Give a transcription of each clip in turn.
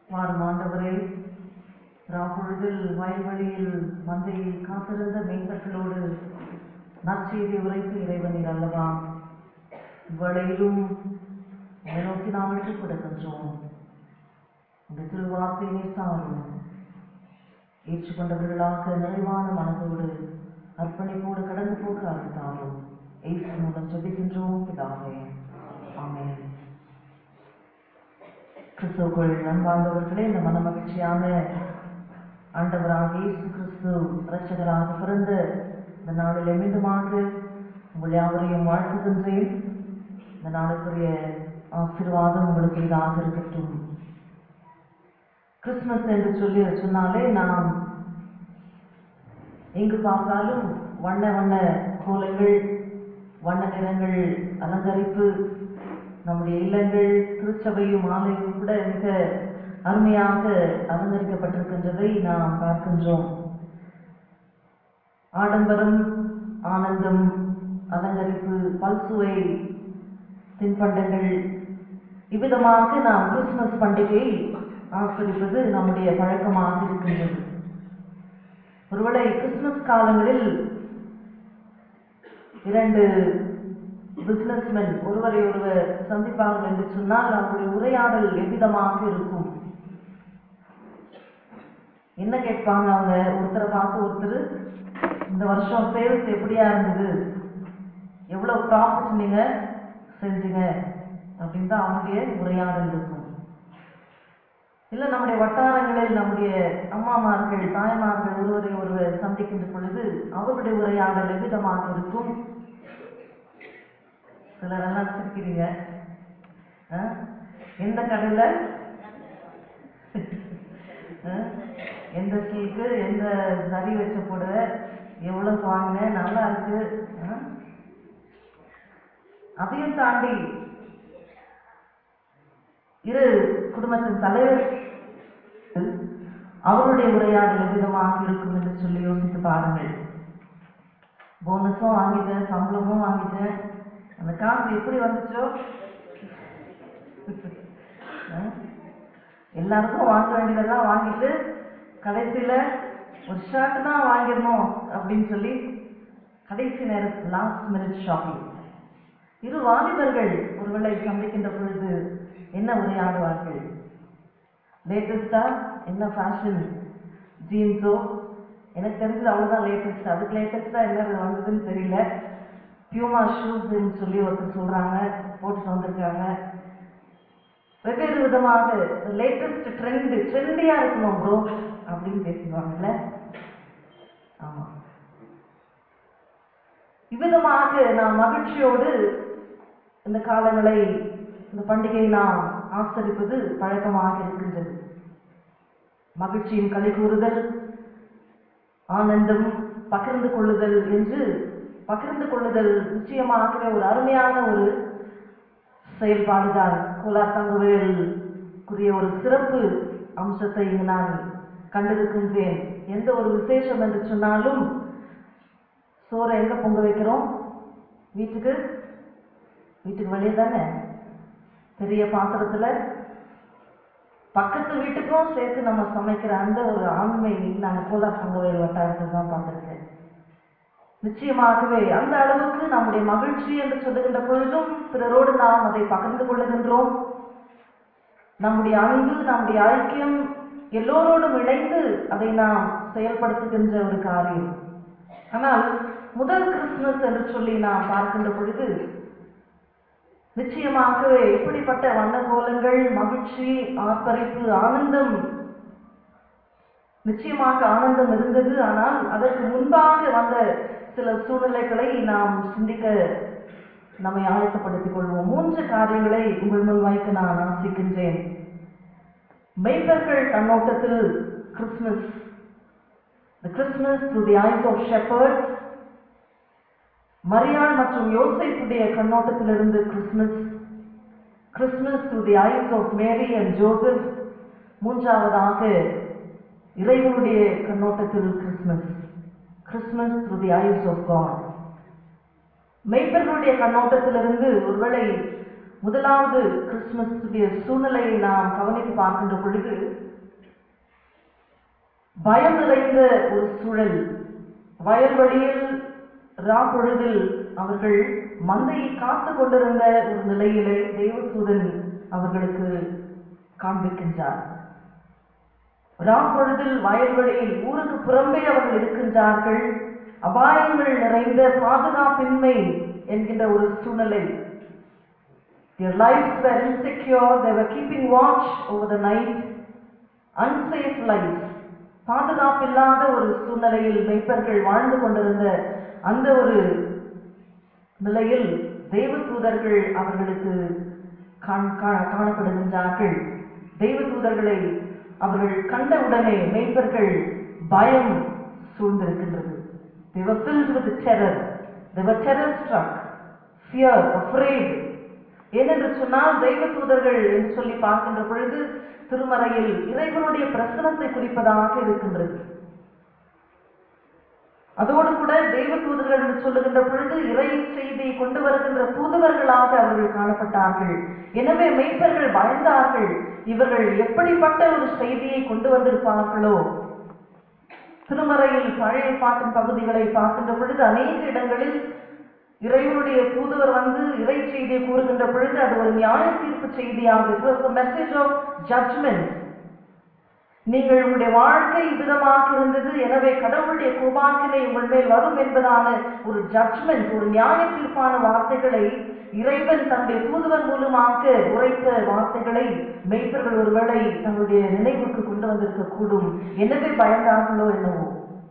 வாரும் ஆண்டவரே ராப்பொழுதில் வயல்வெளியில் மந்தையில் காத்திருந்த மேய்ப்பர்களோடு நற்செய்தி உரைத்து இறைவனில் அல்லவா இவ்வளையிலும் உம்மை நோக்கி நாம் விட்டுக் கொடுக்கின்றோம் இந்த திருவார்த்தையினை சாரும் ஏற்றுக்கொண்டவர்களாக நிறைவான மனதோடு அர்ப்பணிப்போடு கடந்து போக அருள்தாரும் ஏசு மூலம் ஜெபிக்கின்றோம் பிதாவே ஆமென் கிறிஸ்துவுக்குள் அன்பார்ந்தவர்களே இந்த மன மகிழ்ச்சியான ஆண்டவராக இயேசு கிறிஸ்து இரட்சகராக பிறந்த இந்த நாளில் மீண்டுமாக உங்கள் யாவரையும் வாழ்த்துகின்றேன் இந்த நாளுக்குரிய ஆசீர்வாதம் உங்களுக்கு இதாக இருக்கட்டும் கிறிஸ்துமஸ் என்று சொல்லி சொன்னாலே நாம் எங்கு பார்த்தாலும் வண்ண வண்ண கோலங்கள் வண்ண நிறங்கள் அலங்கரிப்பு நம்முடைய இல்லங்கள் திருச்சபையும் ஆலயம் கூட மிக அருமையாக அலங்கரிக்கப்பட்டிருக்கின்றதை நாம் பார்க்கின்றோம் ஆடம்பரம் ஆனந்தம் அலங்கரிப்பு பல்சுவை தின்பண்டங்கள் இவ்விதமாக நாம் கிறிஸ்துமஸ் பண்டிகையை ஆசரிப்பது நம்முடைய பழக்கமாக இருக்கின்றது ஒருவேளை கிறிஸ்துமஸ் காலங்களில் இரண்டு பிசினஸ்மென் ஒருவரை ஒருவர் சந்திப்பார்கள் என்று சொன்னால் அவருடைய உரையாடல் எவ்விதமாக இருக்கும் என்ன கேட்பாங்க அவங்க ஒருத்தரை பார்த்து ஒருத்தர் இந்த வருஷம் சேல்ஸ் எப்படியா இருந்தது எவ்வளவு ப்ராஃபிட் நீங்க செஞ்சீங்க அப்படின்னு தான் அவங்களுடைய உரையாடல் இருக்கும் இல்ல நம்முடைய வட்டாரங்களில் நம்முடைய அம்மாமார்கள் தாய்மார்கள் ஒருவரை ஒருவர் சந்திக்கின்ற பொழுது அவருடைய உரையாடல் எவ்விதமாக இருக்கும் சிலர் எல்லாம் சிரிக்கிறீங்க ஆ? எந்த கடையில ஆ? எந்த சில்க்கு எந்த சரி வச்ச புடவை எவ்வளவு வாங்கினேன் நல்லா இருக்கு ஆ? அதையும் தாண்டி இரு குடும்பத்தின் தலைவர் அவருடைய உரையாடல் எவ்விதமாக இருக்கும் என்று சொல்லி யோசித்து பாருங்கள் போனஸும் வாங்கிட்டேன் சம்பளமும் வாங்கிட்டேன் அந்த காசு எப்படி வந்துச்சோ அஹ், எல்லாருக்கும் வாங்க வேண்டியதெல்லாம் வாங்கிட்டு கடைசியில ஒரு ஷர்ட் தான் வாங்கிடணும் அப்படின்னு சொல்லி கடைசி நேரம் லாஸ்ட் மினிட் ஷாப்பிங் இரு வாலிபர்கள் ஒருவேளை சந்திக்கின்ற பொழுது என்ன உரையாடுவார்கள் லேட்டஸ்டா என்ன ஃபேஷன் ஜீன்ஸோ எனக்கு தெரிஞ்சது அவ்வளோதான் லேட்டஸ்ட் அதுக்கு லேட்டஸ்டா என்ன வந்ததுன்னு தெரியல பியூமா ஷூஸ்ன்னு சொல்லி ஒருத்தர் சொல்றாங்க போட்டுட்டு வந்திருக்காங்க வெவ்வேறு விதமாக லேட்டஸ்ட் ட்ரெண்ட் ட்ரெண்டியா இருக்கணும் ப்ரோ அப்படின்னு பேசுவாங்கல்ல ஆமா இவ்விதமாக நாம் மகிழ்ச்சியோடு இந்த காலங்களை இந்த பண்டிகையை நாம் ஆசரிப்பது பழக்கமாக இருக்கின்றது மகிழ்ச்சியின் களி கூறுதல் ஆனந்தம் பகிர்ந்து கொள்ளுதல் என்று பகிர்ந்து கொள்ளுதல் நிச்சயமாகவே ஒரு அருமையான ஒரு செயல்பாடுதான் கோலார் தங்குவேலுக்குரிய ஒரு சிறப்பு அம்சத்தை இங்கு நான் கண்டிருக்கின்றேன் எந்த ஒரு விசேஷம் என்று சொன்னாலும் சோறை எங்க பொங்க வைக்கிறோம் வீட்டுக்கு வீட்டுக்கு வெளியே தானே பெரிய பாத்திரத்துல பக்கத்து வீட்டுக்கும் சேர்த்து நம்ம சமைக்கிற அந்த ஒரு ஆண்மை நாங்கள் கோலார் சங்கவேல் வட்டாரத்தில் தான் பார்த்துருக்கேன் நிச்சயமாகவே அந்த அளவுக்கு நம்முடைய மகிழ்ச்சி என்று சொல்லுகின்ற பொழுதும் பிறரோடு நாம் அதை பகிர்ந்து கொள்ளுகின்றோம் நம்முடைய அன்பு நம்முடைய ஐக்கியம் எல்லோரோடும் இணைந்து அதை நாம் செயல்படுத்துகின்ற ஒரு காரியம் ஆனால் முதல் கிறிஸ்துமஸ் என்று சொல்லி நாம் பார்க்கின்ற பொழுது நிச்சயமாகவே இப்படிப்பட்ட வண்ண கோலங்கள் மகிழ்ச்சி ஆர்ப்பரிப்பு ஆனந்தம் நிச்சயமாக ஆனந்தம் இருந்தது ஆனால் அதற்கு முன்பாக வந்த சில சூழ்நிலைகளை நாம் சிந்திக்க நம்மை ஆயத்தப்படுத்திக் கொள்வோம் மூன்று காரியங்களை உங்கள் முன் வைக்க நான் ஆசிக்கின்றேன் மெய்ப்பர்கள் கண்ணோட்டத்தில் Christmas The Christmas through the eyes of shepherds மரியாள் மற்றும் யோசேப்புடைய கண்ணோட்டத்திலிருந்து Christmas Christmas through the eyes of Mary and Joseph மூன்றாவதாக இறைவனுடைய கண்ணோட்டத்தில் Christmas Christmas through the eyes of God மெய்ப்பர்களுடைய கண்ணோட்டத்திலிருந்து ஒருவேளை முதலாவது கிறிஸ்துமஸுடைய சூழ்நிலையை நாம் கவனித்து பார்க்கின்ற பொழுது பயம் நிறைந்த ஒரு சூழல் வயல்வெளியில் ராப்பொழுதில் அவர்கள் மந்தையை காத்து கொண்டிருந்த ஒரு நிலையிலே தேவதூதன் அவர்களுக்கு காண்பிக்கின்றார் ராப்பொழுதில் வயல்வெளியில் ஊருக்கு புறம்பே அவர்கள் இருக்கின்றார்கள் அபாயங்கள் நிறைந்த பாதுகாப்பின்மை என்கின்ற ஒரு சூழ்நிலை Their lives were insecure, they were keeping watch over the night, unsafe lives. பாதுகாப்பில்லாத ஒரு சூழ்நிலையில் மெய்ப்பர்கள் வாழ்ந்து கொண்டிருந்த அந்த ஒரு நிலையில் தெய்வ தூதர்கள் அவர்களுக்கு காண்- கா- காணப்படுகின்றார்கள் தெய்வ தூதர்களை அவர்கள் கண்டவுடனே மெய்ப்பர்கள் பயம் சூழ்ந்திருக்கின்றது They were filled with terror. They were terror struck. Fear, afraid. ஏனென்று சொன்னால் தெய்வ தூதர்கள் என்று சொல்லி பார்க்கின்ற பொழுது திருமறையில் இறைவனுடைய பிரசனத்தை குறிப்பதாக இருக்கின்றது அதோடு கூட தெய்வ தூதர்கள் என்று சொல்லுகின்ற பொழுது இறை செய்தியை கொண்டு வருகின்ற தூதுவர்களாக அவர்கள் காணப்பட்டார்கள் எனவே மெய்ப்பர்கள் பயந்தார்கள் இவர்கள் எப்படிப்பட்ட ஒரு செய்தியை கொண்டு வந்திருப்பார்களோ திருமறையில் பழைய பாட்டின் பகுதிகளை பார்க்கின்ற பொழுது அநேக இடங்களில் இறைவனுடைய தூதுவர் வந்து இறை செய்தியை கூறுகின்ற பொழுது அது ஒரு நியாய தீர்ப்பு செய்தியாக it was a message of judgment நீங்கள் உங்களுடைய வாழ்க்கை விதமாக இருந்தது எனவே கடவுளுடைய கோபாக்கினை உங்கள் மேல் வரும் என்பதான ஒரு ஜட்ஜ்மெண்ட் ஒரு நியாய தீர்ப்பான வார்த்தைகளை இறைவன் தன்னுடைய தூதுவர் மூலமாக உரைத்த வார்த்தைகளை மெய்ப்பர்கள் ஒருவேளை தங்களுடைய நினைவுக்கு கொண்டு வந்திருக்க கூடும் எனவே பயந்தார்களோ என்னவோ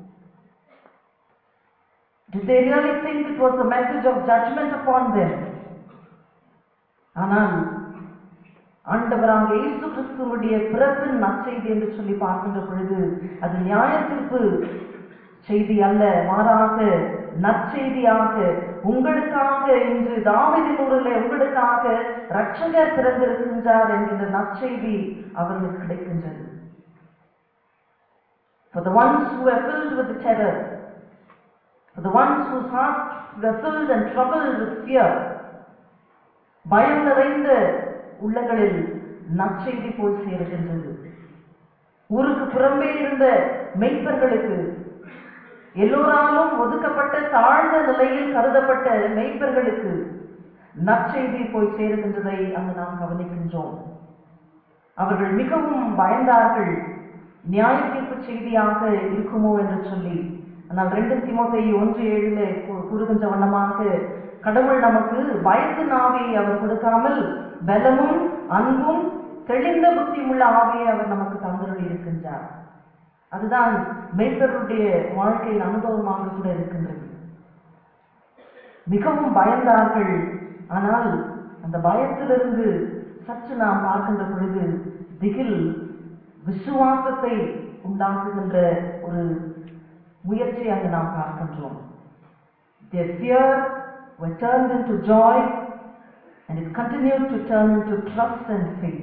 Did they really think it was a message of judgment upon them? ஆனால் ஆண்டவராக இயேசு கிறிஸ்துவுடைய பிறப்பின் நற்செய்தி என்று சொல்லி பார்க்கின்ற பொழுது அது நியாய தீர்ப்பு செய்தி அல்ல மாறாக நற்செய்தியாக உங்களுக்காக இன்று தாவீதின் ஊரிலே உங்களுக்காக ரட்சகர் பிறந்திருக்கின்றார் என்கின்ற நற்செய்தி அவர்களுக்கு கிடைக்கின்றது For the ones who were filled with terror, for the ones whose hearts were filled and troubled with fear, பயம் நிறைந்த உள்ளங்களில் நற்செய்தி போய் சேருகின்றது ஊருக்கு புறம்பே இருந்த மெய்ப்பர்களுக்கு எல்லோராலும் ஒதுக்கப்பட்ட தாழ்ந்த நிலையில் கருதப்பட்ட மெய்ப்பர்களுக்கு நற்செய்தி போய் சேருகின்றதை அங்கு நாம் கவனிக்கின்றோம் அவர்கள் மிகவும் பயந்தார்கள் நியாய தீர்ப்பு செய்தியாக இருக்குமோ என்று சொல்லி ஆனால் ரெண்டு திமுத்தை ஒன்று ஏழில் கூறுகின்ற வண்ணமாக கடவுள் நமக்கு பயத்தின் ஆவியை அவர் கொடுக்காமல் பலமும் அன்பும் தெளிந்த புத்தியுள்ள ஆவியை அவர் நமக்கு தந்தருளி இருக்கின்றார் அதுதான் மெய்ப்பருடைய வாழ்க்கையின் அனுபவமாக கூட இருக்கின்றது மிகவும் பயந்தார்கள் ஆனால் அந்த பயத்திலிருந்து சற்று நாம் பார்க்கின்ற பொழுது திகில் விசுவாசத்தை உண்டாக்குகின்ற ஒரு முயற்சி அங்கு நாம் பார்க்கின்றோம் Their fear were turned into joy and it continued to turn into trust and faith.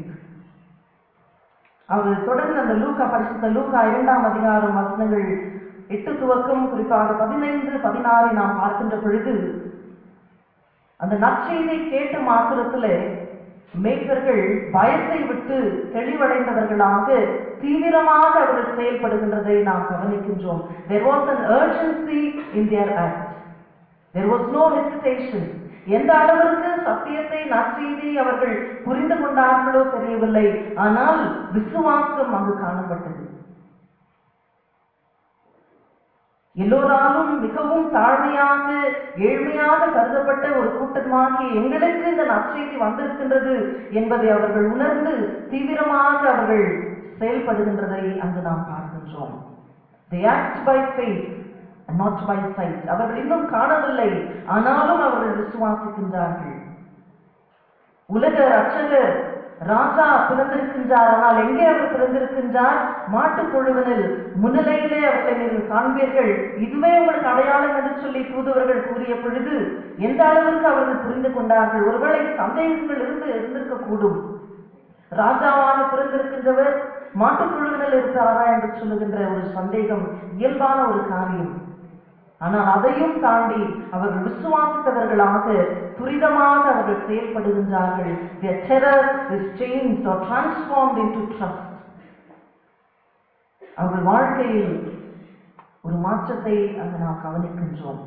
அவர் தொடர்ந்து அந்த லூக்கா பரிசுத்த லூக்கா இரண்டாம் அதிகாரம் வசனங்கள் எட்டு துவக்கம் குறிப்பாக பதினைந்து பதினாறை நாம் பார்க்கின்ற பொழுது அந்த நற்செய்தியை கேட்ட மாத்திரத்திலே மேய்ப்பர்கள் பயத்தை விட்டு தெளிவடைந்தவர்களாக தீவிரமாக அவர்கள் செயல்படுகின்றதை நாம் கவனிக்கின்றோம் there was an urgency in their act there was no hesitation எந்த அளவிற்கு சத்தியத்தை நற்செய்தி அவர்கள் புரிந்து கொண்டார்களோ தெரியவில்லை ஆனால் விசுவாசம் அங்கு காணப்பட்டது எல்லோராலும் மிகவும் தாழ்மையாக ஏழ்மையாக கருதப்பட்ட ஒரு கூட்டமாகிய எங்களுக்கு இந்த நற்செய்தி வந்திருக்கின்றது என்பதை அவர்கள் உணர்ந்து தீவிரமாக அவர்கள் செயல்படுகின்றதை அங்கு நாம் பார்க்கின்றோம் they act by faith and not by sight அவர்கள் இன்னும் காணவில்லை ஆனாலும் அவர்கள் விசுவாசிக்கின்றார்கள் உலக ரட்சகர் ராஜா பிறந்திருக்கின்றார் ஆனால் எங்கே அவர் பிறந்திருக்கின்றார் மாட்டுக் குழுவினில் முன்னிலையிலே அவர்களை நீங்கள் காண்பீர்கள் இதுவே உங்களுக்கு அடையாளம் என்று சொல்லி தூதுவர்கள் கூறிய பொழுது எந்த அளவிற்கு அவர்கள் புரிந்து கொண்டார்கள் ஒருவேளை சந்தேகங்கள் இருந்து இருந்திருக்க கூடும் ராஜாவாக பிறந்திருக்கின்றவர் மாட்டுக் குழுவினில் இருக்கிறாரா என்று சொல்லுகின்ற ஒரு சந்தேகம் இயல்பான ஒரு காரியம் ஆனால் அதையும் தாண்டி அவர்கள் விசுவாசித்தவர்களாக துரிதமாக அவர்கள் செயல்படுகின்றார்கள் their terror is changed or transformed into trust அவர்கள் வாழ்க்கையில் ஒரு மாற்றத்தை அங்கு நாம் கவனிக்கின்றோம்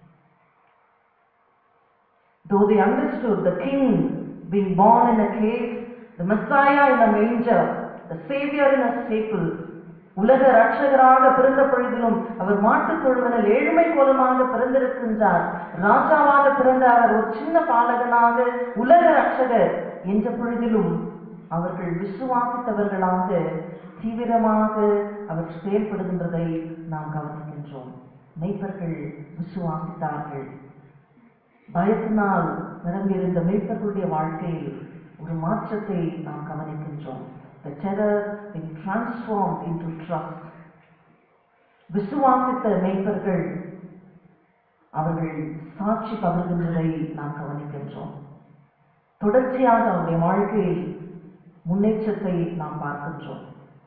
Though they understood the king being born in a cave, the Messiah in a manger, the Savior in a staple, உலக ரட்சகராக பிறந்த பொழுதிலும் அவர் மாட்டுத் தொழுவனில் ஏழ்மை கோலமாக பிறந்திருக்கின்றார் ராஜாவாக பிறந்த அவர் ஒரு சின்ன பாலகனாக உலக ரட்சகர் என்ற பொழுதிலும் அவர்கள் விசுவாசித்தவர்களாக தீவிரமாக அவர் செயல்படுகின்றதை நாம் கவனிக்கின்றோம் மெய்ப்பர்கள் விசுவாசித்தார்கள் பயத்தினால் நிரம்பியிருந்த மெய்ப்பர்களுடைய வாழ்க்கையில் ஒரு மாற்றத்தை நாம் கவனிக்கின்றோம் The terror being transformed into trust. விசுவாசித்த மெய்ப்பர்கள் அவர்கள் சாட்சி பகர்கின்றதை நாம் கவனிக்கின்றோம் தொடர்ச்சியாக அவருடைய வாழ்க்கையில் முன்னேற்றத்தை நாம் பார்க்கின்றோம்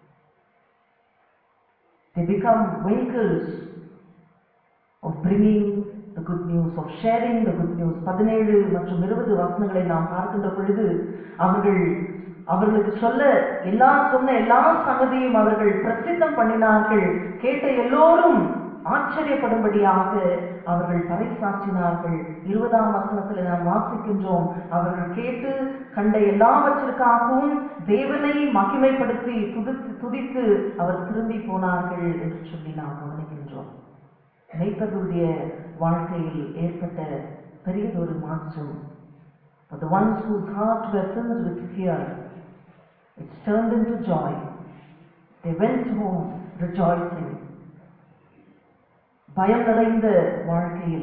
They become vehicles of bringing the good news, of sharing the good news. பதினேழு மற்றும் இருபது வசனங்களை நாம் பார்க்கின்ற பொழுது அவர்கள் அவர்களுக்கு சொல்ல எல்லா சொன்ன எல்லா சங்கதியும் அவர்கள் பிரசித்தம் பண்ணினார்கள் கேட்ட எல்லோரும் ஆச்சரியப்படும்படியாக அவர்கள் பறைசாற்றினார்கள் இருபதாம் வசனத்தில் நாம் வாசிக்கின்றோம் அவர்கள் கேட்டு கண்ட எல்லாவற்றிற்காகவும் தேவனை மகிமைப்படுத்தி துதித்து துதித்து அவர் திரும்பி போனார்கள் என்று சொல்லி நாம் கவனிக்கின்றோம் மெய்ப்பர்களுடைய வாழ்க்கையில் ஏற்பட்ட பெரியதொரு மாற்றம் For the ones whose hearts were filled with fear, it's turned into joy. They went home rejoicing. பயம் நிறைந்த வாழ்க்கையில்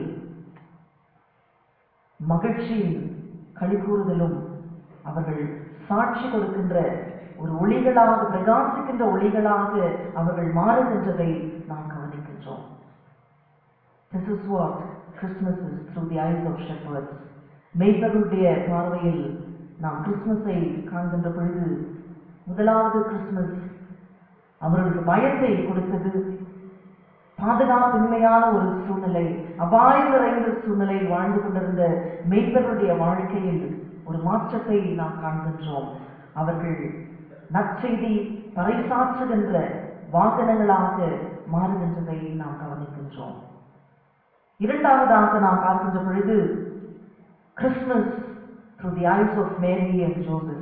மகிழ்ச்சியில் களிகூறுதலும் அவர்கள் சாட்சி கொடுக்கின்ற ஒரு ஒளிகளாக பிரகாசிக்கின்ற ஒளிகளாக அவர்கள் மாறுகின்றதை நாம் கவனிக்கின்றோம் This is what Christmas is through the eyes of shepherds. மெய்ப்பர்களுடைய பார்வையில் நாம் கிறிஸ்துமஸை காண்கின்ற பொழுது முதலாவது கிறிஸ்துமஸ் அவர்களுக்கு பயத்தை கொடுத்தது பாதுகாப்பின்மையான ஒரு சூழ்நிலை அபாயம் நிறைந்த சூழ்நிலையில் வாழ்ந்து கொண்டிருந்த மெய்ப்பர்களுடைய வாழ்க்கையில் ஒரு மாற்றத்தை நாம் காண்கின்றோம் அவர்கள் நற்செய்தி பறைசாற்றுகின்ற வாகனங்களாக மாறுகின்றதை நாம் கவனிக்கின்றோம் இரண்டாவதாக நாம் பார்க்கின்ற பொழுது Christmas through the eyes of Mary and Joseph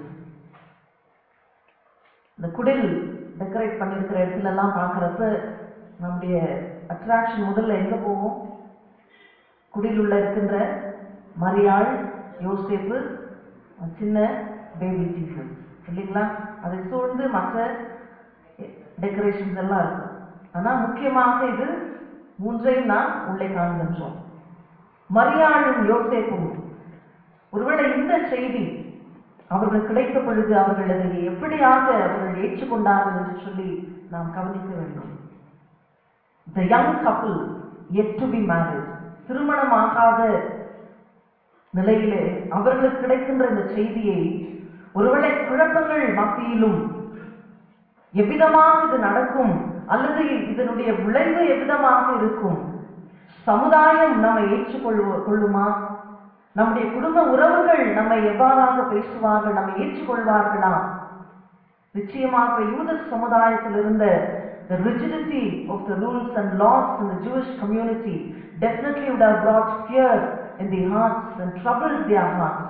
இந்த குடில் டெக்கரேட் பண்ணியிருக்கிற இடத்துல எல்லாம் பார்க்குறப்ப நம்முடைய அட்ராக்ஷன் முதல்ல எங்க போவோம் குடில் உள்ள இருக்கின்ற மரியாள் யோசேப்பு சின்ன பேபி ஜீசஸ் இல்லைங்களா அதை சூழ்ந்து மற்ற டெக்கரேஷன்ஸ் எல்லாம் இருக்கும் ஆனா முக்கியமாக இது மூன்றையும் நாம் உள்ளே காண்கின்றோம் மரியாளும் யோசேப்பும் ஒருவேளை இந்த செய்தி அவர்கள் கிடைத்த பொழுது அவர்கள் அதை எப்படியாக அவர்கள் ஏற்றுக்கொண்டார்கள் என்று சொல்லி நாம் கவனிக்க வேண்டும் the young couple yet to be married திருமணமாகாத நிலையிலே அவர்களுக்கு கிடைக்கின்ற இந்த செய்தியை ஒருவேளை குழப்பங்கள் மத்தியிலும் எவ்விதமாக இது நடக்கும் அல்லது இதனுடைய விளைவு எவ்விதமாக இருக்கும் சமுதாயம் நம்மை ஏற்றுக்கொள்வ கொள்ளுமா நம்முடைய குடும்ப உறவுகள் நம்மை எவ்வாறாக பேசுவார்கள் நம்மை ஏற்றுக்கொள்வார்களா நிச்சயமாக யூத சமுதாயத்தில் இருந்த the rigidity of the rules and laws in the Jewish community definitely would have brought fear in their hearts and troubled their hearts.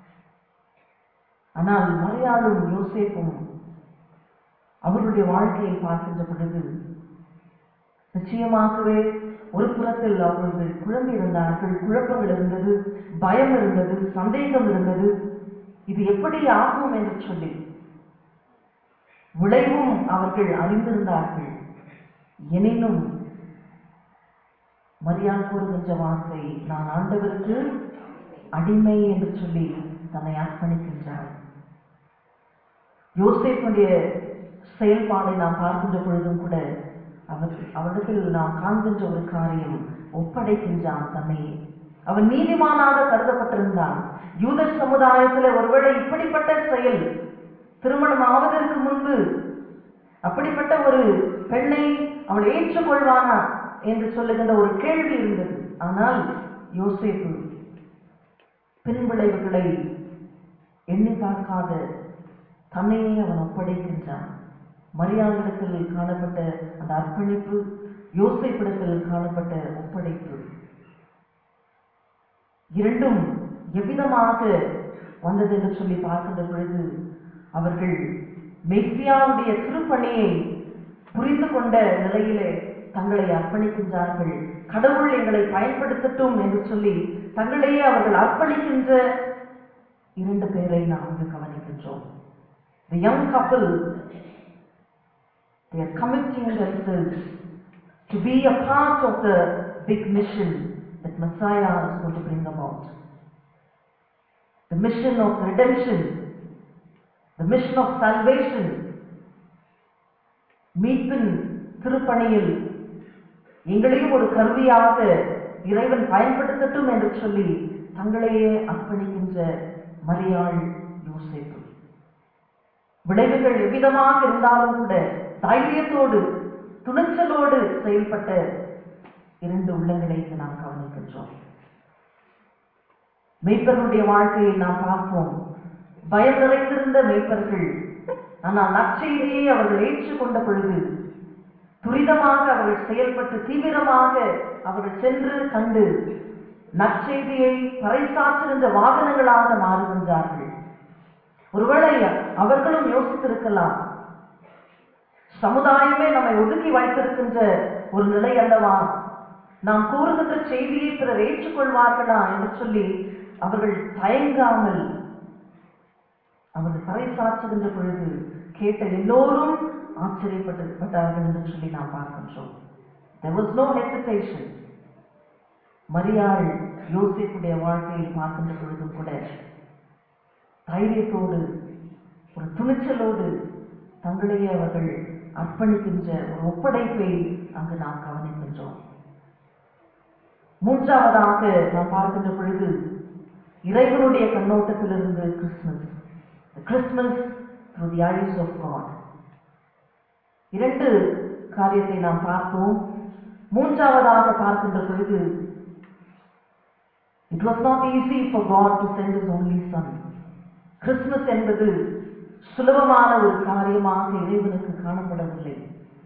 ஆனால் மரியாளும் யோசேப்பும் அவருடைய வாழ்க்கையை பார்க்கின்ற பொழுது நிச்சயமாகவே ஒரு புறத்தில் அவர்கள் குழம்பி இருந்தார்கள் குழப்பங்கள் இருந்தது பயம் இருந்தது சந்தேகம் இருந்தது இது எப்படி ஆகும் என்று சொல்லி விளைவும் அவர்கள் அறிந்திருந்தார்கள் எனினும் மரியாள் கூறுகின்ற வார்த்தை நான் ஆண்டவருக்கு அடிமை என்று சொல்லி தன்னை அர்ப்பணிக்கின்றார் யோசேப்புடைய செயல்பாடை நாம் பார்க்கின்ற பொழுதும் கூட அவர் அவரிடத்தில் நாம் காண்கின்ற ஒரு காரியம் ஒப்படைக்கின்றான் தன்னை அவன் நீதிமானாக கருதப்பட்டிருந்தான் யூத சமுதாயத்தில் ஒருவேளை இப்படிப்பட்ட செயல் திருமணம் ஆவதற்கு முன்பு அப்படிப்பட்ட ஒரு பெண்ணை அவள் ஏற்றுக்கொள்வானா என்று சொல்லுகின்ற ஒரு கேள்வி இருந்தது ஆனால் யோசேப்பு பின்விளைவுகளை எண்ணி பார்க்காத தன்னையே அவன் ஒப்படைக்கின்றான் மரியாளிடத்தில் காணப்பட்ட அந்த அர்ப்பணிப்பு யோசேப்பிடத்தில் காணப்பட்ட ஒப்படைப்பு இரண்டும் எவ்விதமாக வந்தது என்று சொல்லி பார்க்கின்ற பொழுது அவர்கள் மெய்சியாவுடைய திருப்பணியை புரிந்து கொண்ட நிலையிலே தங்களை அர்ப்பணிக்கின்றார்கள் கடவுள் எங்களை பயன்படுத்தட்டும் என்று சொல்லி தங்களையே அவர்கள் அர்ப்பணிக்கின்ற இரண்டு பேரை நாம் இங்கு கவனிக்கின்றோம் The young couple, they are committing themselves to be a part of the big mission that Messiah is going to bring about. The mission of redemption, the mission of salvation. மீட்பின் திருப்பணியில் எங்களையும் ஒரு கருவியாக இறைவன் பயன்படுத்தட்டும் என்று சொல்லி தங்களையே அர்ப்பணிக்கின்ற மரியாள் யோசேப்பு விளைவுகள் எவ்விதமாக இருந்தாலும் கூட தைரியத்தோடு துணிச்சலோடு செயல்பட்ட இரண்டு உள்ளங்களை இங்கு நாம் கவனிக்கின்றோம் மெய்ப்பர்களுடைய வாழ்க்கையை நாம் பார்ப்போம் பயம் நிறைந்திருந்த மெய்ப்பர்கள் ஆனால் நற்செய்தியை அவர்கள் ஏற்றுக்கொண்ட பொழுது துரிதமாக அவர்கள் செயல்பட்டு தீவிரமாக அவர்கள் சென்று கண்டு நற்செய்தியை பறைசாற்றுகின்ற வாகனங்களாக மாறுகின்றார்கள் ஒருவேளை அவர்களும் யோசித்திருக்கலாம் சமுதாயமே நம்மை ஒதுக்கி வைத்திருக்கின்ற ஒரு நிலை அல்லவா நாம் கூறுகின்ற செய்தியை பிறர் ஏற்றுக்கொள்வார்களா என்று சொல்லி அவர்கள் தயங்காமல் அவர்கள் பறைசாற்றுகின்ற பொழுது கேட்ட எல்லோரும் ஆச்சரியப்பட்டார்கள் என்று சொல்லி நாம் பார்க்கின்றோம் there was no hesitation மரியாள் யோசிப்புடைய வாழ்க்கையில் பார்க்கின்ற பொழுதும் கூட தைரியத்தோடு ஒரு துணிச்சலோடு தங்களையே அவர்கள் அர்ப்பணிக்கின்ற ஒரு ஒப்படைப்பை அங்கு நாம் கவனிக்கின்றோம் மூன்றாவதாக நாம் பார்க்கின்ற பொழுது இறைவனுடைய கண்ணோட்டத்திலிருந்து Christmas Christmas through the eyes of God இரண்டு காரியத்தை நாம் பார்த்தோம் மூன்றாவதாக பார்க்கின்ற பொழுது it was not easy for God to send his only son Christmas என்பது சுலபமான ஒரு காரியமாக இறைவனுக்கு காணப்படவில்லை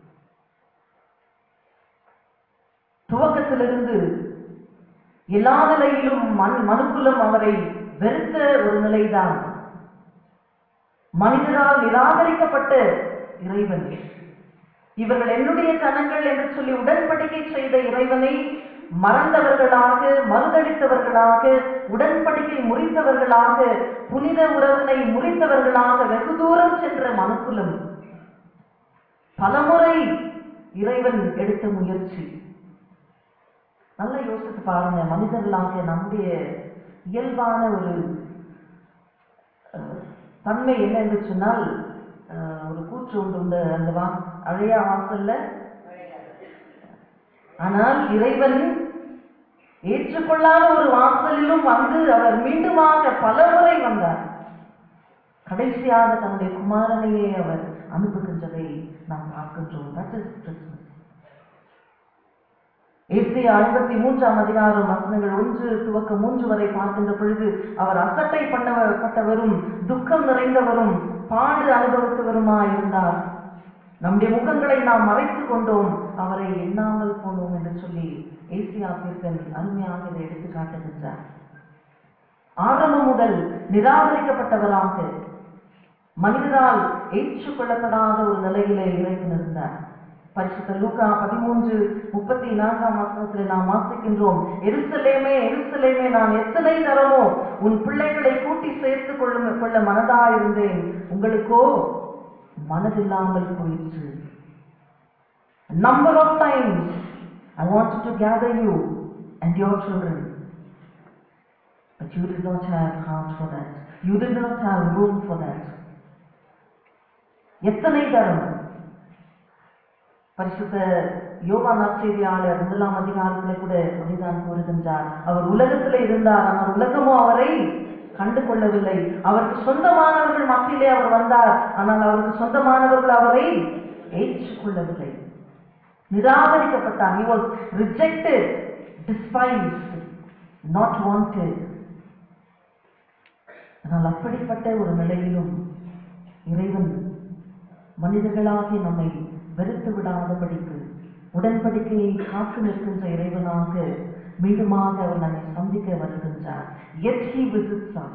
துவக்கத்திலிருந்து எல்லா நிலையிலும் மண் மனுக்குலம் அவரை வெறுத்த ஒரு நிலைதான் மனிதரால் நிராகரிக்கப்பட்ட இறைவன் இவர்கள் என்னுடைய ஜனங்கள் என்று சொல்லி உடன்படிக்கை செய்த இறைவனை மறந்தவர்களாக மறுதளித்தவர்களாக உடன்படிக்கை முறித்தவர்களாக புனித உறவினை முறித்தவர்களாக வெகு தூரம் சென்ற மனுக்குலம் பலமுறை இறைவன் எடுத்த முயற்சி நல்லா யோசித்து பாருங்க மனிதர்களாக நம்முடைய இயல்பான ஒரு அஹ், தன்மை என்ன என்று சொன்னால் அஹ், ஒரு கூற்று உண்டு உண்டு அந்த வா அழையா வாசல்ல ஆனால் இறைவன் ஏற்றுக்கொள்ளாத ஒரு வாசலிலும் வந்து அவர் மீண்டுமாக பலமுறை வந்தார் கடைசியாக தன்னுடைய குமாரனையே அவர் அனுப்புகின்றதை நாம் பார்க்கின்றோம் தட் இஸ் கிறிஸ்துமஸ் ஏசியா ஐம்பத்தி மூன்றாம் அதிகாரம் வசனங்கள் ஒன்று துவக்க மூன்று வரை பார்க்கின்ற பொழுது அவர் அசட்டை பண்ணப்பட்டவரும் துக்கம் நிறைந்தவரும் பாடு அனுபவித்தவருமாய் இருந்தார் நம்முடைய முகங்களை நாம் மறைத்துக் கொண்டோம் அவரை எண்ணாமல் போனோம் என்று சொல்லி ஏசியா தீர்க்கன் அருமையாக இதை எடுத்து காட்டுகின்றார் ஆரம்பம் முதல் நிராகரிக்கப்பட்டவராக மனிதரால் ஏற்றுக்கொள்ளப்படாத ஒரு நிலையிலே இறைவன் இருந்தார் பரிசுத்த லூக்கா பதிமூன்று முப்பத்தி நான்காம் வசனத்தில் நாம் வாசிக்கின்றோம் எருசலேமே எருசலேமே நான் எத்தனை தரமோ உன் பிள்ளைகளை கூட்டி சேர்த்து கொள்ளும் கொள்ள மனதாயிருந்தேன் உங்களுக்கோ மனதில்லாமல் போயிற்று number of times I wanted to gather you and your children but you did not have heart for that you did not have room for that எத்தனை தரம் பரிசுத்த யோகா நற்செய்தியாளர் முதலாம் அதிகாரத்திலே கூட அப்படிதான் கூறுகின்றார் அவர் உலகத்திலே இருந்தார் ஆனால் உலகமோ அவரை கண்டு கொள்ளவில்லை அவருக்கு சொந்தமானவர்கள் மத்தியிலே அவர் வந்தார் ஆனால் அவருக்கு சொந்தமானவர்கள் அவரை ஏற்றுக்கொள்ளவில்லை நிராகரிக்கப்பட்டான் he was rejected despised not wanted ஆனால் அப்படிப்பட்ட ஒரு நிலையிலும் இறைவன் மனிதர்களாகிய நம்மை வெறுத்து விடாதபடிக்கு உடன்படிக்கையை காத்து நிற்கின்ற இறைவனாக மீண்டுமாக அவர் நம்மை சந்திக்க வருகின்றார் yet he visits us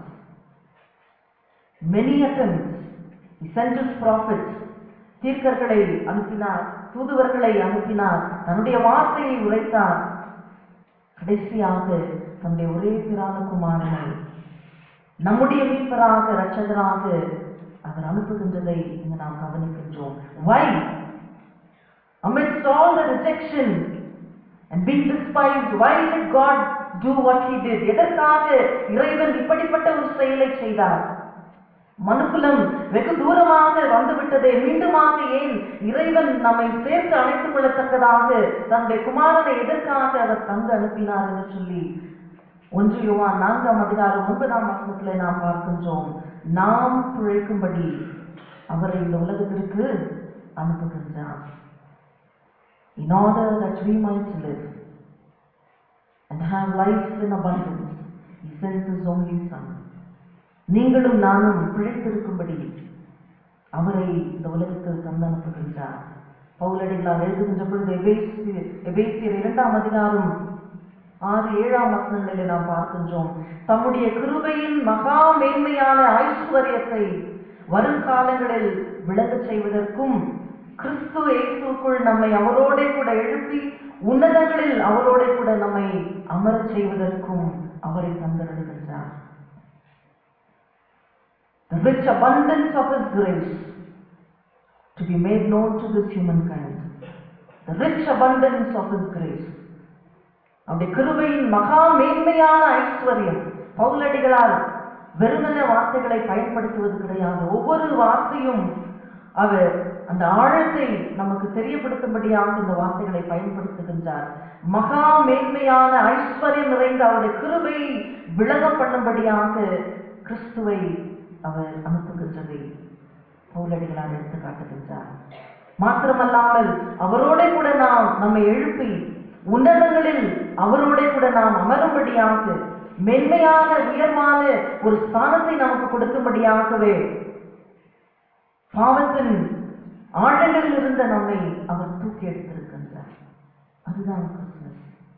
many attempts he sent his prophets தீர்க்கர்களை அனுப்பினார் தூதுவர்களை அனுப்பினார் தன்னுடைய வார்த்தையை உரைத்தார் கடைசியாக தன்னுடைய ஒரே பிரான குமாரனை நம்முடைய மீட்பராக இரட்சகராக அவர் அனுப்புகின்றதை இங்கு நாம் கவனிக்கின்றோம் why amidst all the rejection and being despised why did god do what he did எதற்காக இறைவன் இப்படிப்பட்ட ஒரு செயலை செய்தார் மனுக்குலம் வெகு தூரமாக வந்துவிட்டதே மீண்டுமாக ஏன் இறைவன் நம்மை சேர்த்து அழைத்துக் கொள்ளத்தக்கதாக தன்னுடைய குமாரனை எதற்காக அவர் தந்து அனுப்பினார் என்று சொல்லி ஒன்று யோவான் நான்காம் அதிகாரம் ஒன்பதாம் வசனத்திலே நாம் பார்க்கின்றோம் நாம் பிழைக்கும்படி அவரை இந்த உலகத்திற்கு அனுப்புகின்றார் in order that we might live and have life in abundance he sends his only son நீங்களும் நானும் பிழைத்திருக்கும்படி அவரை இந்த உலகத்தில் தந்து அனுப்புகின்றார் பவுலடிகளார் எழுதுகின்ற பொழுது எபேசியர் எபேசியர் இரண்டாம் அதிகாரம் ஆறு ஏழாம் வசனங்களிலே நாம் பார்க்கின்றோம் தம்முடைய கிருபையின் மகா மேன்மையான ஐஸ்வர்யத்தை வருங்காலங்களில் விளங்கச் செய்வதற்கும் கிறிஸ்து இயேசுக்குள் நம்மை அவரோடே கூட எழுப்பி உன்னதங்களில் அவரோடே கூட நம்மை அமரச் செய்வதற்கும் அவரை தந்தருடுகின்றார் the rich abundance of His grace to be made known to this humankind. The rich abundance of His grace. அவருடைய கிருபையின் மகா மேன்மையான ஐஸ்வர்யம் பவுலடிகளால் வெறுமன வார்த்தைகளை பயன்படுத்துவது கிடையாது ஒவ்வொரு வார்த்தையும் அவர் அந்த ஆழத்தை நமக்கு தெரியப்படுத்தும்படியாக இந்த வார்த்தைகளை பயன்படுத்துகின்றார் மகா மேன்மையான ஐஸ்வர்யம் நிறைந்த அவருடைய கிருபையை விளங்க பண்ணும்படியாக கிறிஸ்துவை அவர் அனுப்புகின்றதை பவுலடிகளால் எடுத்து காட்டுகின்றார் மாத்திரமல்லாமல் அவரோட கூட நாம் நம்மை எழுப்பி உன்னதங்களில் அவரோட கூட நாம் அமரும்படியாக மென்மையான உயர்வான ஒரு ஸ்தானத்தை நமக்கு கொடுக்கும்படியாகவே பாவத்தின் ஆழங்களில் இருந்த நம்மை அவர் தூக்கி எடுத்திருக்கின்றார் அதுதான் Christmas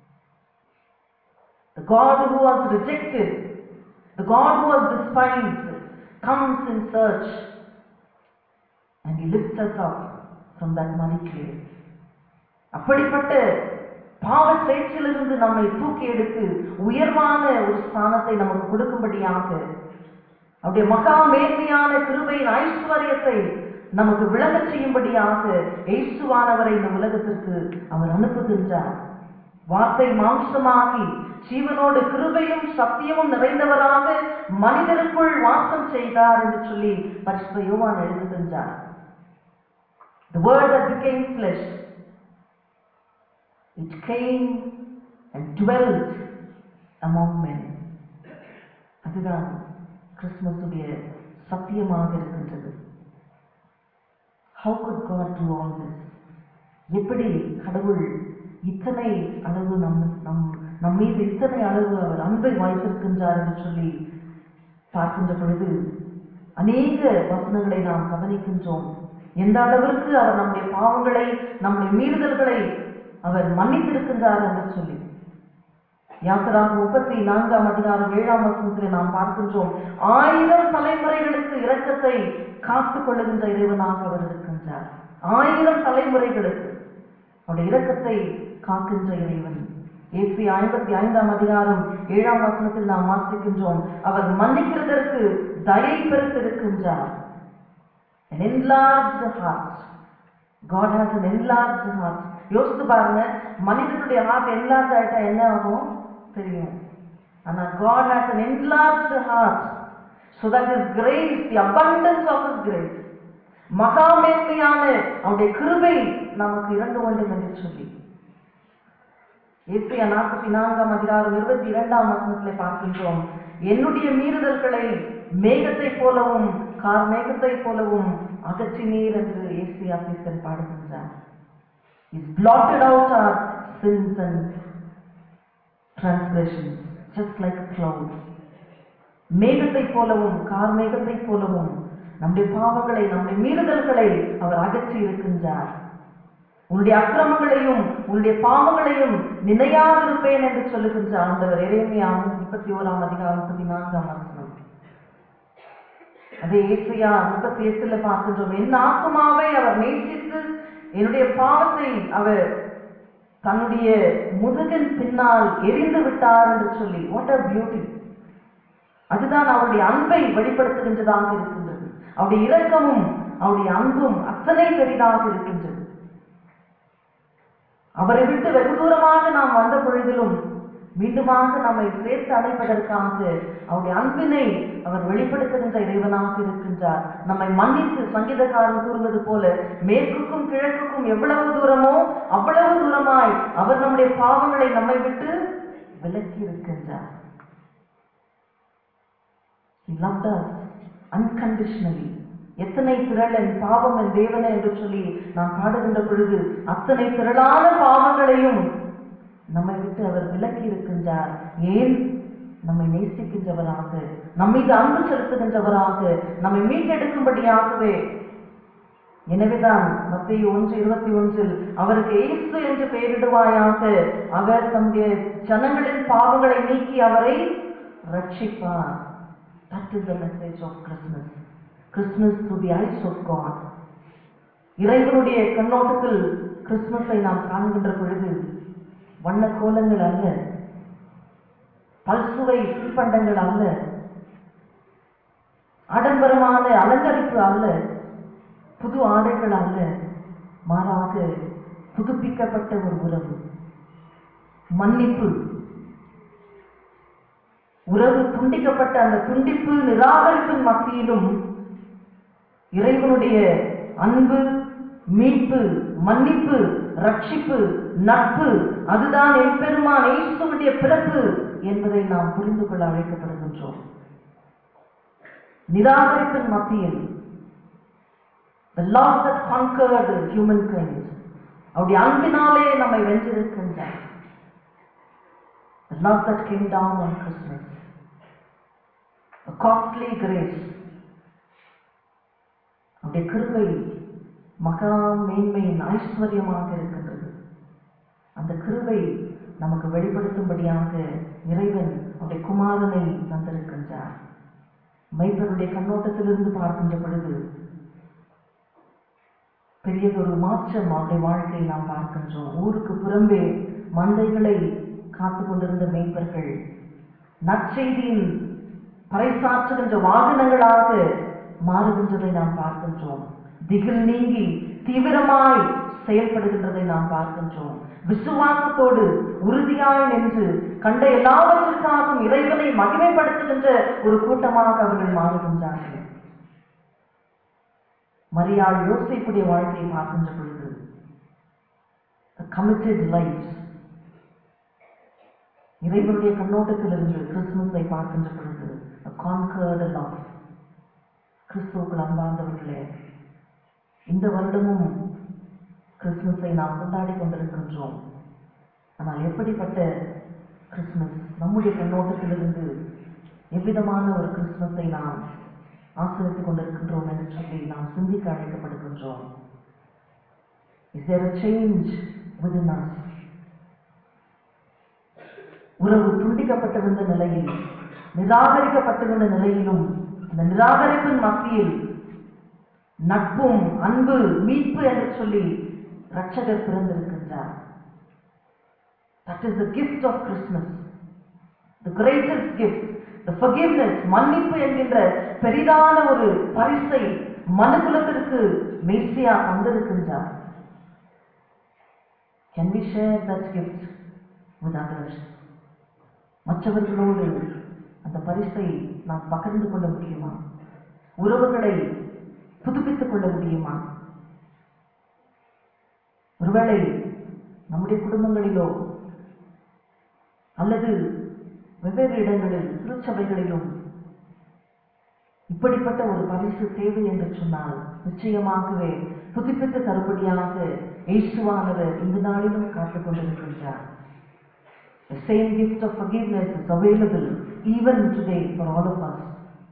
The God who was rejected, the God who was despised, comes in search and he lifts us up from that muddy clay. அப்படிப்பட்ட பாவ சேற்றிலிருந்து நம்மை தூக்கி எடுத்து உயர்வான ஒரு ஸ்தானத்தை நமக்கு கொடுக்கும்படியாக அவருடைய மகா மேன்மையான கிருபையின் ஐஸ்வர்யத்தை நமக்கு விளங்கச் செய்யும்படியாக இயேசுவானவரை இந்த உலகத்திற்கு அவர் அனுப்புகின்றார் வார்த்தை மாம்சமாகி ஜீவனோடு கிருபையும் சத்தியமும் நிறைந்தவராக மனிதருக்குள் வாசம் செய்தார் என்று சொல்லி பரிசுத்த யோவான் எழுதுகின்றார் The word that became flesh, it came and dwelt among men. அதுதான் கிறிஸ்துமஸுடைய சத்தியமாக இருக்கின்றது How could God do all this? எப்படி கடவுள் இத்தனை அளவு நம் நம் நம் மீது இத்தனை அளவு அவர் அன்பை வாய்த்திருக்கின்றார் என்று சொல்லி பார்க்கின்ற பொழுது அநேக வசனங்களை நாம் கவனிக்கின்றோம் எந்த அளவிற்கு அவர் நம்முடைய பாவங்களை நம்முடைய மீறுதல்களை அவர் மன்னித்திருக்கின்றார் என்று சொல்லி யாத்திராக முப்பத்தி நான்காம் அதிகாரம் ஏழாம் வசனத்திலே நாம் பார்க்கின்றோம் ஆயிரம் தலைமுறைகளுக்கு இரக்கத்தை காத்துக் கொள்ளுகின்ற இறைவனாக அவர் இருக்கின்றார் ஆயிரம் தலைமுறைகளுக்கு அவருடைய இரக்கத்தை காக்கின்ற இறைவன் ஏசி ஐம்பத்தி ஐந்தாம் அதிகாரம் ஏழாம் வசனத்தில் நாம் வாசிக்கின்றோம் அவர் மன்னிக்கிறதற்கு தயை பெருத்திருக்கின்றார் an enlarged heart God has an enlarged heart யோசித்து பாருங்க மனிதனுடைய ஹார்ட் enlarged ஆயிட்டா என்ன ஆகும் தெரியும் ஆனா God has an enlarged heart so that his grace the abundance of his grace மகா மேன்மையான அவருடைய கிருபை நமக்கு இறங்க வேண்டும் என்று சொல்லி ஏசியா நாற்பத்தி நான்காம் அதிகாரம் இருபத்தி இரண்டாம் வசனத்திலே பார்க்கின்றோம் என்னுடைய மீறுதல்களை மேகத்தை போலவும் கார் மேகத்தை போலவும் அகற்றினீர் என்று ஏசியா தீர்க்கன் பாடுகின்றார் He's blotted out our sins and transgressions, just like a cloud. மேகத்தைப் போலவும் கார்மேகத்தைப் போலவும் நம்முடைய பாவங்களை நம்முடைய மீறுதல்களை அவர் அகற்றி இருக்கின்றார் உன்னுடைய அக்கிரமங்களையும் உன்னுடைய பாவங்களையும் நினையாதிருப்பேன் என்று சொல்லுகின்ற ஆண்டவர் இறைமையாவும் முப்பத்தி ஓராம் அதிகாரம் பதினான்காம் வசனம் அதே ஏசையா முப்பத்தி எட்டுல பார்க்கின்றோம் என் ஆத்மாவை அவர் நேசித்து என்னுடைய பாவத்தை அவர் தன்னுடைய முதுகின் பின்னால் எரிந்து விட்டார் என்று சொல்லி வாட் a பியூட்டி அதுதான் அவருடைய அன்பை வெளிப்படுத்துகின்றதாக இருக்கின்றது அவருடைய இரக்கமும் அவருடைய அன்பும் அத்தனை பெரிதாக இருக்கின்றது அவரை விட்டு வெகு தூரமாக நாம் வந்த பொழுதிலும் மீண்டுமாக நம்மை சேர்த்து அழைப்பதற்காக அவருடைய அன்பினை அவர் வெளிப்படுத்துகின்ற இறைவனாக இருக்கின்றார் நம்மை மன்னித்து சங்கீதக்காரன் கூறுவது போல மேற்குக்கும் கிழக்குக்கும் எவ்வளவு தூரமோ அவ்வளவு தூரமாய் அவர் நம்முடைய பாவங்களை நம்மை விட்டு விலக்கி இருக்கின்றார் He loved us unconditionally. எத்தனை திரள் என் பாவம் என் தேவனே என்று சொல்லி நாம் பாடுகின்ற பொழுது அத்தனை திரளான பாவங்களையும் நம்மை விட்டு அவர் விலக்கி இருக்கின்றார் ஏன் நம்மை நேசிக்கின்றவராக நம்மீது அன்பு செலுத்துகின்றவராக நம்மை மீட்டெடுக்கும்படியாகவே எனவேதான் மத்திய ஒன்று இருபத்தி ஒன்றில் அவருக்கு இயேசு என்று பெயரிடுவாயாக அவர் தம்முடைய ஜனங்களின் பாவங்களை நீக்கி அவரை ரட்சிப்பார் That is the message of Christmas. Christmas through the eyes of God. இறைவனுடைய கண்ணோட்டத்தில் கிறிஸ்துமஸை நாம் காண்கின்ற பொழுது வண்ண கோலங்கள் அல்ல பல்சுவை தின்பண்டங்கள் அல்ல ஆடம்பரமான அலங்கரிப்பு அல்ல புது ஆடைகள் அல்ல மாறாக புதுப்பிக்கப்பட்ட ஒரு உறவு மன்னிப்பு உறவு துண்டிக்கப்பட்ட அந்த துண்டிப்பு நிராகரிப்பின் மத்தியிலும் இறைவனுடைய அன்பு மீட்பு மன்னிப்பு ரட்சிப்பு நட்பு அதுதான் என் பெருமான் இயேசுவுடைய பிறப்பு என்பதை நாம் புரிந்து கொள்ள அழைக்கப்படுகின்றோம் நிராகரிப்பின் மத்தியில் the love that conquered humankind அவருடைய அன்பினாலே நம்மை வென்றிருக்கின்றார் the love that came down on Christmas a costly grace அவருடைய கிருபை மகா மேன்மையின் ஐஸ்வர்யமாக இருக்கின்றது அந்த கிருபை நமக்கு வெளிப்படுத்தும்படியாக இறைவன் அவருடைய குமாரனை தந்திருக்கின்றார் மைப்பருடைய கண்ணோட்டத்திலிருந்து பார்க்கின்ற பொழுது பெரியதொரு மாற்றம் அவருடைய வாழ்க்கையை நாம் பார்க்கின்றோம் ஊருக்கு புறம்பே மந்தைகளை காத்து கொண்டிருந்த மேய்ப்பர்கள் நற்செய்தியின் பறைசாற்றுகின்ற வாகனங்களாக மாறுகின்றதை நாம் பார்க்கின்றோம் திகில் நீங்கி தீவிரமாய் செயல்படுகின்றதை நாம் பார்க்கின்றோம் விசுவாசத்தோடு உறுதியாய் நின்று கண்ட எல்லாவற்றிற்காகவும் இறைவனை மகிமைப்படுத்துகின்ற ஒரு கூட்டமாக அவர்கள் மாறுகின்றார்கள் மரியாள் யோசிப்புடைய வாழ்க்கையை பார்க்கின்ற பொழுது கமிட்டட் லைஃப் இறைவனுடைய கண்ணோட்டத்திலிருந்து கிறிஸ்துமஸை பார்க்கின்ற பொழுது கான்கர்டு லவ் கிறிஸ்துவுக்குள் அன்பார்ந்தவர்களே இந்த வருடமும் கிறிஸ்துமஸை நாம் கொண்டாடி கொண்டிருக்கின்றோம் ஆனால் எப்படிப்பட்ட கிறிஸ்துமஸ் நம்முடைய கண்ணோட்டத்திலிருந்து எவ்விதமான ஒரு கிறிஸ்துமஸை நாம் ஆசிரித்துக் கொண்டிருக்கின்றோம் என்று சொல்லி நாம் சிந்திக்க அழைக்கப்படுகின்றோம் is there a change within us உறவு துண்டிக்கப்பட்டிருந்த நிலையில் நிராகரிக்கப்பட்டிருந்த நிலையிலும் அந்த நிராகரிப்பின் மத்தியில் நட்பும் அன்பு மீட்பு என்று சொல்லி ரட்சகர் பிறந்திருக்கின்றார் that is the gift of Christmas the greatest gift the forgiveness மன்னிப்பு என்கின்ற பெரிதான ஒரு பரிசை மனுக்குலத்திற்கு மேசியா தந்திருக்கின்றார் Can we share that gift with others? மற்றவர்களோடு அந்த பரிசை நாம் பகிர்ந்து கொள்ள முடியுமா உறவுகளை புதுப்பித்துக் கொள்ள முடியுமா ஒருவேளை நம்முடைய குடும்பங்களிலோ அல்லது வெவ்வேறு இடங்களில் திருச்சபைகளிலும் இப்படிப்பட்ட ஒரு பரிசு தேவை என்று சொன்னால் நிச்சயமாகவே புதுப்பித்து தருபடியாக இயேசுவானவர் இந்த நாளிலும் காத்துக் கொண்டிருக்கின்றார் The same gift of forgiveness is available even today for all of us.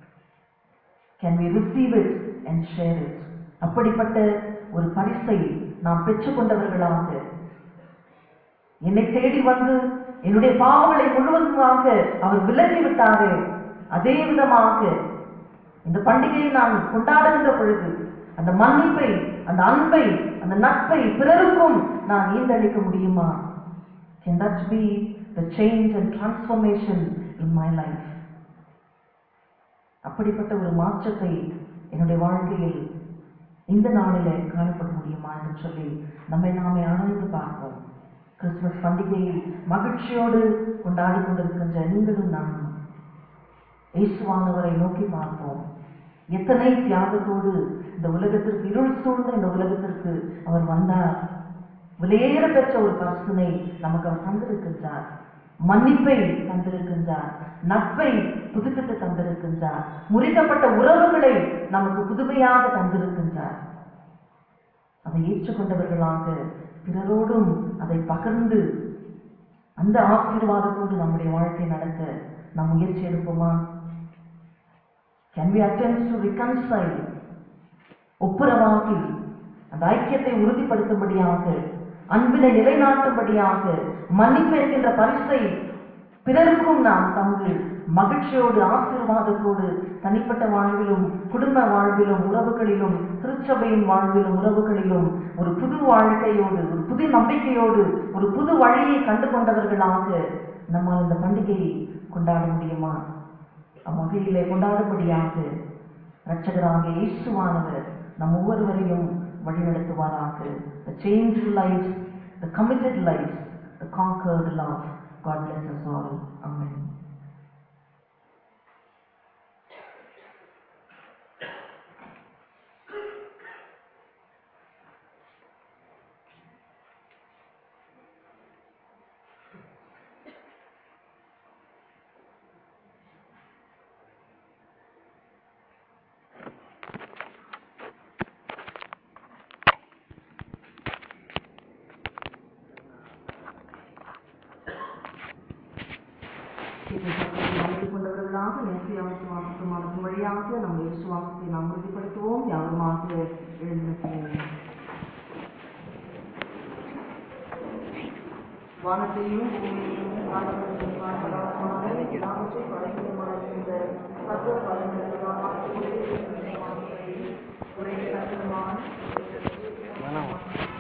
Can we receive it and share it? அப்படிப்பட்ட ஒரு பரிசை நாம் பெற்றுக்கொண்டவர்களாக என்னை தேடி வந்து என்னுடைய பாவங்களை முழுவதுமாக அவர் விலகி விட்டாரே அதே விதமாக இந்த பண்டிகையை நான் கொண்டாடுகின்ற பொழுது அந்த மன்னிப்பை அந்த அன்பை அந்த நட்பை பிறருக்கும் நான் ஈந்தளிக்க முடியுமா Can that be the change and transformation in my life? அப்படிப்பட்ட ஒரு மாற்றத்தை என்னுடைய வாழ்க்கையில் இந்த நாளிலே காணப்பட முடியுமா என்று சொல்லி நம்மை நாமே ஆராய்ந்து பார்ப்போம் கிறிஸ்துமஸ் பண்டிகையை மகிழ்ச்சியோடு கொண்டாடி கொண்டிருக்கின்ற நீங்களும் நானும் இயேசுவானவரை நோக்கி பார்ப்போம் எத்தனை தியாகத்தோடு இந்த உலகத்திற்கு இருள் சூழ்ந்த இந்த உலகத்திற்கு அவர் வந்தார் விலையேற பெற்ற ஒரு பரிசனை நமக்கு அவர் தந்திருக்கின்றார் மன்னிப்பை தந்திருக்கின்றார் நட்பை புதுப்பித்து தந்திருக்கின்றார் முறிக்கப்பட்ட உறவுகளை நமக்கு புதுமையாக தந்திருக்கின்றார் அதை ஏற்றுக்கொண்டவர்களாக பிறரோடும் அதை பகிர்ந்து அந்த ஆசீர்வாதத்தோடு நம்முடைய வாழ்க்கை நடக்க நாம் முயற்சி எடுப்போமா can we attempt to reconcile ஒப்புரவாகி அந்த ஐக்கியத்தை உறுதிப்படுத்தும்படியாக அன்பினை நிலைநாட்டும்படியாக மன்னிப்பு என்கின்ற பரிசை பிறருக்கும் நாம் தந்து மகிழ்ச்சியோடு ஆசீர்வாதத்தோடு தனிப்பட்ட வாழ்விலும் குடும்ப வாழ்விலும் உறவுகளிலும் திருச்சபையின் வாழ்விலும் உறவுகளிலும் ஒரு புது வாழ்க்கையோடு ஒரு புது நம்பிக்கையோடு ஒரு புது வழியை கண்டு கொண்டவர்களாக நம்மால் இந்த பண்டிகையை கொண்டாட முடியுமா அவ்வகையிலே கொண்டாடும்படியாக இரட்சகராக இயேசுவானவர் நம் ஒவ்வொருவரையும் வழிநடத்துவாராக the changed lives the committed lives the conquered love God bless us all amen அமைத்து கொண்டவர்களாக நேசிய விசுவாசமானது வழியாக நம்முடைய விசுவாசத்தை நாம் உறுதிப்படுத்துவோம் யாருமாக எழுந்திருக்கிறோம் வானத்தையும் பூமியையும் காலத்தையும் காணப்படாதமான எல்லாவற்றை படைப்புமாக இருந்த சர்வ வல்லமையுள்ளவரான ஒரே தேவனாகிய உரை கட்டளமான